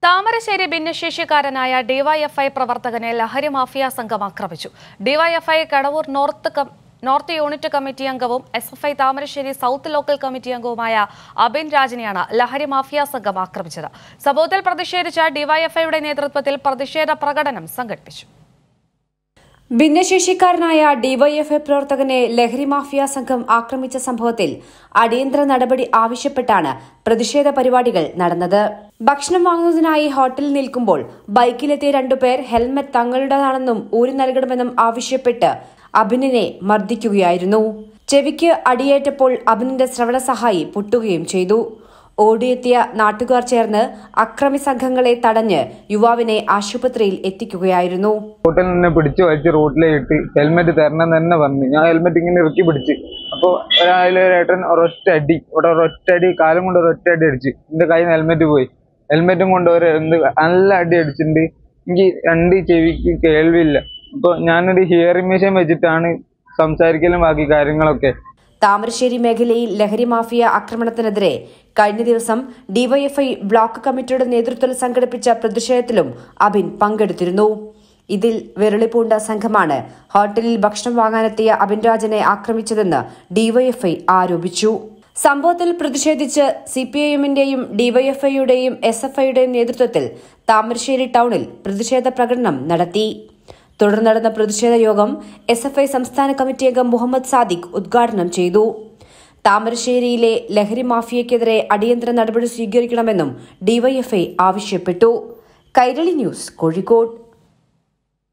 Thamarassery ഭിന്നശേഷിക്കാരനായ DYFI പ്രവർത്തകനെ ലഹരി mafia സംഘം ആക്രമിച്ചു ഡിവൈഎഫ്ഐ കടവൂർ നോർത്ത് കം- നോർത്ത് യൂണിറ്റ് കമ്മിറ്റി അംഗവും S F I Thamarassery south local committee അംഗവുമായ അബിൻ രാജിനെയാണ് ലഹരി മാഫിയ സംഘം ആക്രമിച്ചത് സംഭവത്തിൽ പ്രതിഷേധിച്ച ഡിവൈഎഫ്ഐയുടെ നേതൃത്വത്തിൽ പ്രതിഷേധ പ്രകടനം സംഘടിപ്പിച്ചു ഭിന്നശേഷിക്കാരനായ ഡിവൈഎഫ്ഐ പ്രവർത്തകനെ ലഹരി മാഫിയ സംഘം ആക്രമിച്ച സംഭവത്തിൽ അടിയന്തര നടപടി ആവശ്യപ്പെട്ടാണ് പ്രതിഷേധ പരിപാടികൾ നടന്നത് ഭക്ഷണം വാങ്ങുന്നതിനായി ഹോട്ടലിൽ നിൽക്കുമ്പോൾ ബൈക്കിലെത്തിയ രണ്ടുപേർ ഹെൽമറ്റ് തങ്ങളുടേതാണെന്നും ഊരി നൽകണമെന്നും ആവശ്യപ്പെട്ട് അഭിനനെ മർദ്ദിക്കുകയായിരുന്നു ചെവിക്ക് അടിയേറ്റപ്പോൾ അഭിനന്റെ ശ്രവണ സഹായി പൊട്ടുകയും ചെയ്തു ഓടിയെത്തിയ നാട്ടുകാർ ചേർന്ന് അക്രമി സംഘങ്ങളെ തടഞ്ഞ് യുവാവിനെ ആശുപത്രിയിൽ എത്തിക്കുകയായിരുന്നു ഹോട്ടലിൽ നിന്ന് പിടിച്ചു വലിച്ച് റോട്ടിലേക്ക് ഇട്ട് ഹെൽമെറ്റ് തരണം എന്ന് തന്നെ പറഞ്ഞു ഞാൻ ഹെൽമെറ്റ് ഇങ്ങനെ ഇറക്കി പിടിച്ച് അപ്പോൾ ഒരാളേട്ടൻ ഒരൊറ്റ അടി ഇവിടെ ഒരൊറ്റ അടി കാലം കൊണ്ട് ഒരൊറ്റ അടി അടിച്ച് എൻ്റെ കയ്യിൽ നിന്ന് ഹെൽമെറ്റ് പോയി ഹെൽമെറ്റും കൊണ്ട് ഒരു എന്ത് നല്ല അടി അടിച്ചിട്ടുണ്ട് എനിക്ക് രണ്ട് ചെവിക്ക് കേൾവിയില്ല അപ്പോൾ ഞാനൊരു ഹിയറിംഗ് മെഷീൻ വെച്ചിട്ടാണ് സംസാരിക്കലും ബാക്കി കാര്യങ്ങളൊക്കെ താമരശ്ശേരി മേഖലയിൽ ലഹരി മാഫിയ ആക്രമണത്തിനെതിരെ കഴിഞ്ഞ ദിവസം ഡിവൈഎഫ്ഐ ബ്ലോക്ക് കമ്മിറ്റിയുടെ നേതൃത്വത്തിൽ സംഘടിപ്പിച്ച പ്രതിഷേധത്തിലും അബിൻ പങ്കെടുത്തിരുന്നു ഇതിൽ വിരളിപൂണ്ട സംഘമാണ് ഹോട്ടലിൽ ഭക്ഷണം വാങ്ങാനെത്തിയ അബിൻ രാജനെ ആക്രമിച്ചതെന്ന് ഡിവൈഎഫ്ഐ ആരോപിച്ചു സംഭവത്തിൽ പ്രതിഷേധിച്ച് സിപിഐഎമ്മിന്റെയും ഡിവൈഎഫ്ഐയുടെയും എസ് എഫ് ഐയുടെയും നേതൃത്വത്തിൽ താമരശ്ശേരി ടൗണിൽ പ്രതിഷേധ പ്രകടനം നടത്തി തുടർന്ന് നടന്ന പ്രതിഷേധ യോഗം എസ് എഫ് ഐ സംസ്ഥാന കമ്മിറ്റി അംഗം മുഹമ്മദ് സാദിഖ് ഉദ്ഘാടനം ചെയ്തു താമരശ്ശേരിയിലെ ലഹരി മാഫിയയ്ക്കെതിരെ അടിയന്തര നടപടി സ്വീകരിക്കണമെന്നും ഡിവൈഎഫ്ഐ ആവശ്യപ്പെട്ടു കൈരളി ന്യൂസ് കോഴിക്കോട്